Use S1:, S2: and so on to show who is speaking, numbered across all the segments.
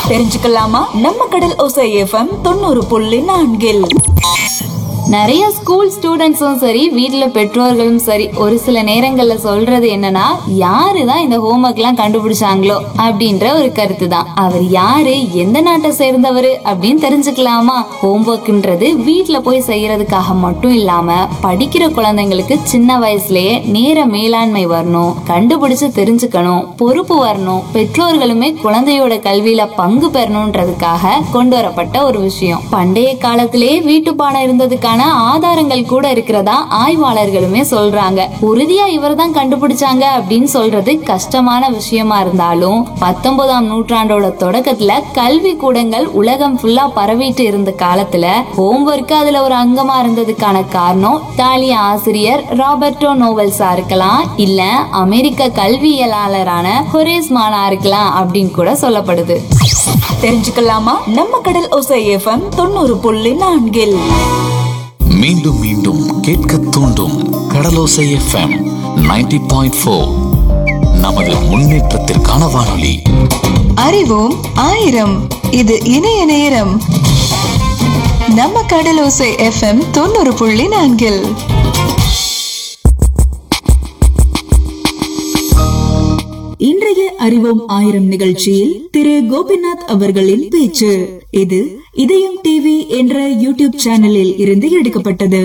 S1: தெரிஞ்சுக்கலாமா நம்ம கடல் ஓசை எஃப்எம் தொண்ணூறு புள்ளி நான்கில்
S2: நிறைய ஸ்கூல் ஸ்டூடெண்ட்ஸும் சரி வீட்ல பெற்றோர்களும் சரி ஒரு சில நேரங்கள்ல சொல்றது என்னன்னா யாரு தான் இந்த ஹோம்ஒர்க் எல்லாம் கண்டுபிடிச்சாங்களோ அப்படின்ற ஒரு கருத்து தான் அவர் யாரு எந்த நாட்டை சேர்ந்தவர் அப்படின்னு தெரிஞ்சுக்கலாமா ஹோம்ஒர்க்ன்றது வீட்ல போய் செய்யறதுக்காக மட்டும் இல்லாம படிக்கிற குழந்தைங்களுக்கு சின்ன வயசுலயே நேர மேலாண்மை வரணும் கண்டுபிடிச்சு தெரிஞ்சுக்கணும் பொறுப்பு வரணும் பெற்றோர்களுமே குழந்தையோட கல்வியில பங்கு பெறணும்ன்றதுக்காக கொண்டு வரப்பட்ட ஒரு விஷயம் பண்டைய காலத்திலேயே வீட்டு பாடம் இருந்ததுக்கான ஆதாரங்கள் கூட இருக்கிறதா ஆய்வாளர்களுமே சொல்றாங்க உறுதியா இவர் தான் கண்டுபிடிச்சாங்க அப்படின்னு சொல்றது கஷ்டமான விஷயமா இருந்தாலும் பத்தொன்பதாம் நூற்றாண்டோட தொடக்கத்துல கல்வி கூடங்கள் உலகம் ஃபுல்லா பரவிட்டு இருந்த காலத்துல ஹோம்ஒர்க் அதுல ஒரு அங்கமா இருந்ததுக்கான காரணம் இத்தாலிய ஆசிரியர் ராபர்டோ நோவல்ஸா இருக்கலாம் இல்ல அமெரிக்க கல்வியலாளரான ஹொரேஸ் மானா இருக்கலாம் அப்படின்னு கூட சொல்லப்படுது
S1: தெரிஞ்சுக்கலாமா நம்ம கடல் ஓசை எஃப்எம் தொண்ணூறு புள்ளி நான்கில்
S3: மீண்டும் மீண்டும் கேட்க தூண்டும் கடலோசை எஃப்எம் 90.4 பாயிண்ட் ஃபோர் நமது முன்னேற்றத்திற்கான வானொலி
S4: அறிவோம் ஆயிரம் இது இணைய நேரம் நம்ம கடலோசை எஃப்எம் தொண்ணூறு புள்ளி நான்கில்
S1: இன்றைய அறிவோம் ஆயிரம் நிகழ்ச்சியில் திரு கோபிநாத் அவர்களின் பேச்சு இது இதயம் டிவி என்ற யூடியூப் சேனலில் இருந்து எடுக்கப்பட்டது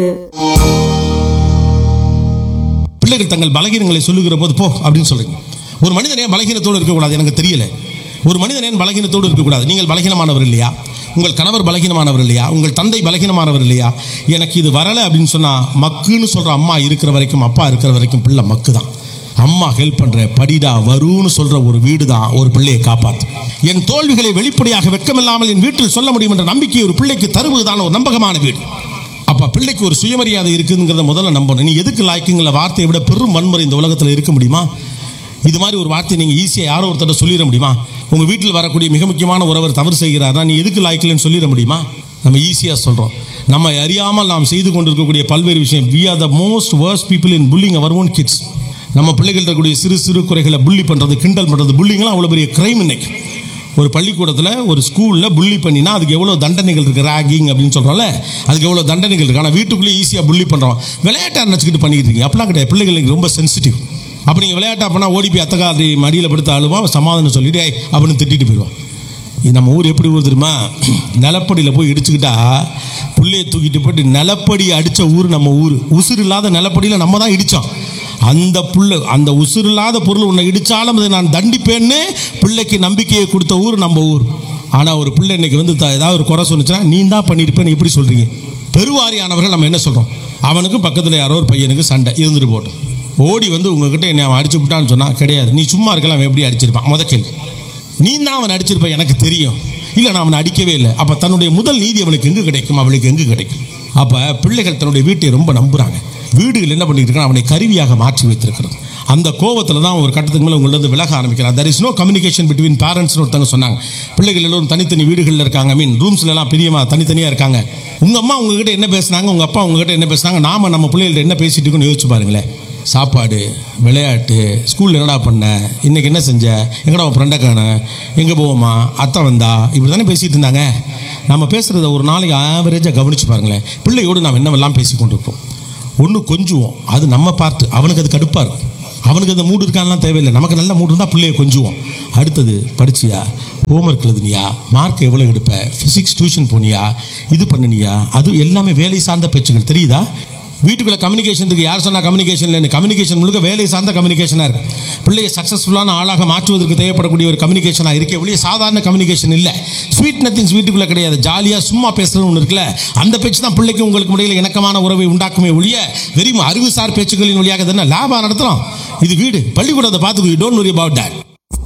S5: பிள்ளைகள் தங்கள் பலகீனங்களை சொல்லுகிற போது போ அப்படின்னு சொல்றீங்க ஒரு மனிதன் ஏன் பலகீனத்தோடு இருக்கக்கூடாது எனக்கு தெரியல ஒரு மனிதன் ஏன் பலகீனத்தோடு இருக்கக்கூடாது நீங்கள் பலகீனமானவர் இல்லையா உங்கள் கணவர் பலகீனமானவர் இல்லையா உங்கள் தந்தை பலகீனமானவர் இல்லையா எனக்கு இது வரலை அப்படின்னு சொன்னா மக்குன்னு சொல்ற அம்மா இருக்கிற வரைக்கும் அப்பா இருக்கிற வரைக்கும் பிள்ளை மக்கு தான் அம்மா ஹெல்ப் பண்ற படிடா வருன்னு சொல்ற ஒரு வீடு தான் ஒரு பிள்ளையை காப்பாத்து என் தோல்விகளை வெளிப்படையாக வெட்கமில்லாமல் என் வீட்டில் சொல்ல முடியும் என்ற நம்பிக்கை ஒரு பிள்ளைக்கு தருவதுதான் ஒரு நம்பகமான வீடு அப்ப பிள்ளைக்கு ஒரு சுயமரியாதை இருக்குங்கிறத முதல்ல நம்பணும் நீ எதுக்கு லாய்க்குங்கிற வார்த்தையை விட பெரும் வன்முறை இந்த உலகத்தில் இருக்க முடியுமா இது மாதிரி ஒரு வார்த்தையை நீங்க ஈஸியா யாரோ ஒருத்தர் சொல்லிட முடியுமா உங்க வீட்டில் வரக்கூடிய மிக முக்கியமான ஒருவர் தவறு செய்கிறாரா நீ எதுக்கு லாய்க்கலன்னு சொல்லிட முடியுமா நம்ம ஈஸியா சொல்றோம் நம்ம அறியாமல் நாம் செய்து கொண்டிருக்கக்கூடிய பல்வேறு விஷயம் we are the most worst people in bullying our own kids நம்ம பிள்ளைகள் இருக்கக்கூடிய சிறு சிறு குறைகளை புள்ளி பண்றது கிண்டல் பண்றது புள்ளிங்களாம் அவ்வளவு பெரிய கிரைம் இன்னைக்கு ஒரு பள்ளிக்கூடத்தில் ஒரு ஸ்கூலில் புள்ளி பண்ணினா அதுக்கு எவ்வளோ தண்டனைகள் இருக்குது ராகிங் அப்படின்னு சொல்கிறோம்ல அதுக்கு எவ்வளோ தண்டனைகள் இருக்குது ஆனால் வீட்டுக்குள்ளேயே ஈஸியாக புள்ளி பண்ணுறோம் விளையாட்டை நினச்சிக்கிட்டு பண்ணிக்கிட்டு இருக்கீங்க அப்படிலாம் கிடையாது பிள்ளைகள் இன்னைக்கு ரொம்ப சென்சிட்டிவ் அப்போ நீங்கள் விளையாட்டா பண்ணால் ஓடி போய் அத்தகாரி மடியில் படுத்து அழுவா சமாதானம் சொல்லிட்டு "ஏய்" அப்படின்னு திட்டிட்டு போயிடுவான் இது நம்ம ஊர் எப்படி ஊர் தெரியுமா நிலப்படியில் போய் இடிச்சுக்கிட்டா புள்ளைய தூக்கிட்டு போயிட்டு நிலப்படி அடித்த ஊர் நம்ம ஊர் உசுறு இல்லாத நிலப்படியில் நம்ம தான் இடித்தோம் அந்த புள்ள அந்த உசுறு இல்லாத பொருள் உன்னை இடித்தாலும் அதை நான் தண்டிப்பேன்னு பிள்ளைக்கு நம்பிக்கையை கொடுத்த ஊர் நம்ம ஊர் ஆனால் ஒரு பிள்ளை இன்னைக்கு வந்து த- ஏதாவது ஒரு குறை சொன்னுச்சுன்னா நீ தான் பண்ணியிருப்பேன்னு எப்படி சொல்கிறீங்க பெருவாரியானவர்கள் நம்ம என்ன சொல்கிறோம் அவனுக்கு பக்கத்தில் யாரோ ஒரு பையனுக்கு சண்டை இருந்துட்டு போட்டோம் ஓடி வந்து உங்ககிட்ட என்னை அவன் அடிச்சு விட்டான்னு சொன்னா கிடையாது நீ சும்மா இருக்கலாம் அவன் எப்படி அடிச்சிருப்பான் முத கேள்வி நீ தான் அவன் அடிச்சிருப்ப எனக்கு தெரியும் இல்லை நான் அவனை அடிக்கவே இல்லை அப்போ தன்னுடைய முதல் நீதி அவனுக்கு எங்கு கிடைக்கும் அவளுக்கு எங்கு கிடைக்கும் அப்போ பிள்ளைகள் தன்னுடைய வீட்டை ரொம்ப நம்புறாங்க வீடுகள் என்ன பண்ணிட்டு இருக்காங்க அவனை கருவியாக மாற்றி வைத்திருக்கிறது அந்த கோவத்தில் தான் ஒரு கட்டத்துக்கு மேலே உங்களிருந்து விலக ஆரம்பிக்கிறார் there is no communication between பேரண்ட்ஸ்னு ஒருத்தவங்க சொன்னாங்க பிள்ளைகள் எல்லோரும் தனித்தனி வீடுகளில் இருக்காங்க மீன் ரூம்ஸ்ல எல்லாம் பிரியமா தனித்தனியாக இருக்காங்க உங்கள் அம்மா உங்ககிட்ட என்ன பேசுனாங்க உங்கள் அப்பா உங்ககிட்ட என்ன பேசுனாங்க நாம நம்ம பிள்ளைகள்ட்ட என்ன பேசிட்டு இருக்கோம்னு யோசிச்சு பாருங்களேன் சாப்பாடு விளையாட்டு ஸ்கூலில் என்னடா பண்ண இன்னைக்கு என்ன செஞ்ச எங்கடா உன் ஃப்ரெண்டை காண எங்கே போவோமா அத்தை வந்தா இப்படி தானே பேசிட்டு இருந்தாங்க நம்ம பேசுகிறத ஒரு நாளைக்கு ஆவரேஜாக கவனிச்சு பாருங்களேன் பிள்ளையோடு நாம் என்னவெல்லாம் பேசி கொண்டிருப்போம் ஒன்று கொஞ்சுவோம் அது நம்ம பார்த்து அவனுக்கு அது கடுப்பாக இருக்கும் அவனுக்கு அந்த மூடு இருக்கான்லாம் தேவையில்லை நமக்கு நல்ல மூடு இருந்தால் பிள்ளைய கொஞ்சுவோம் அடுத்தது படிச்சியா ஹோம்ஒர்க் எழுதுனியா மார்க் எவ்வளோ எடுப்ப ஃபிசிக்ஸ் டியூஷன் போனியா இது பண்ணினியா அது எல்லாமே வேலை சார்ந்த பேச்சுகள் தெரியுதா வீட்டுக்குள்ள கம்யூனிகேஷன் இருக்கு யார் சொன்னா கம்யூனிகேஷன் இல்லை கம்யூனிகேஷன் முழுக்க வேலை சார்ந்த கம்யூனிகேஷனாக இருக்கு பிள்ளையை சக்ஸஸ்ஃபுல்லான ஆளாக மாற்றுவதற்கு தேவைப்படக்கூடிய ஒரு கம்யூனிகேஷனாக இருக்கே ஒழிய சாதாரண கம்யூனிகேஷன் இல்லை ஸ்வீட் நத்திங்ஸ் வீட்டுக்குள்ள கிடையாது ஜாலியாக சும்மா பேசுறது ஒன்று இருக்குல்ல அந்த பேச்சு தான் பிள்ளைக்கு உங்களுக்கு இடையில இணக்கமான உறவை உண்டாக்குமே ஒழிய வெறும் அறிவுசார் பேச்சுக்களின் வழியாக தானே லாபம் நடத்துகிறோம் இது வீடு பள்ளிக்கூடத்தை பார்த்துக்கோ டோன்ட் வரி அபவுட் தட்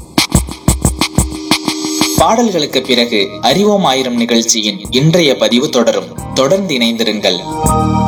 S6: பாடல்களுக்கு பிறகு அறிவோம் ஆயிரம் நிகழ்ச்சியின் இன்றைய பதிவு தொடரும் தொடர்ந்து இணைந்திருங்கள்